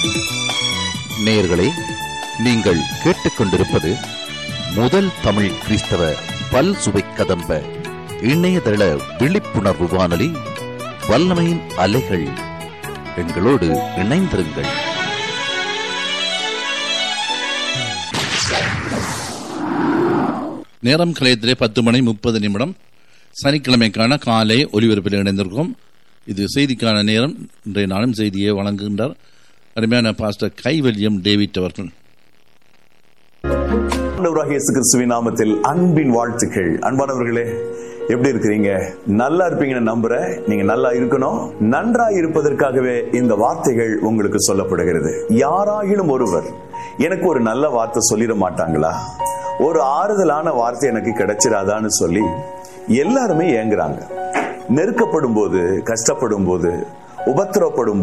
நேயர்களே நீங்கள் கேட்டுக்கொண்டிருப்பது முதல் தமிழ் கிறிஸ்தவ பல் சுவை கதம்ப இணையதள விழிப்புணர்வு வானொலி வல்லமையின் அலைகள் எங்களோடு இணைந்திருங்கள் நேரம் கலையத்திலே பத்து மணி முப்பது நிமிடம் சனிக்கிழமைக்கான காலை ஒலிபரப்பில் இணைந்திருக்கோம் இது செய்திக்கான நேரம் இன்றைய நாளும் செய்தியை வழங்குகின்றார் அருமையான பாஸ்டர் கைவல்யம் டேவிட் அவர்கள் ஆண்டவராகிய இயேசு கிறிஸ்துவின் நாமத்தில் அன்பின் வாழ்த்துக்கள் அன்பானவர்களே எப்படி இருக்கிறீங்க நல்லா இருப்பீங்கன்னு நம்புறேன் நீங்க நல்லா இருக்கணும் நன்றா இருப்பதற்காகவே இந்த வார்த்தைகள் உங்களுக்கு சொல்லப்படுகிறது யாராகிலும் ஒருவர் எனக்கு ஒரு நல்ல வார்த்தை சொல்லிட மாட்டாங்களா ஒரு ஆறுதலான வார்த்தை எனக்கு கிடைச்சிடாதான்னு சொல்லி எல்லாருமே ஏங்குறாங்க நெருக்கப்படும் போது கஷ்டப்படும் போது உபத்திரப்படும்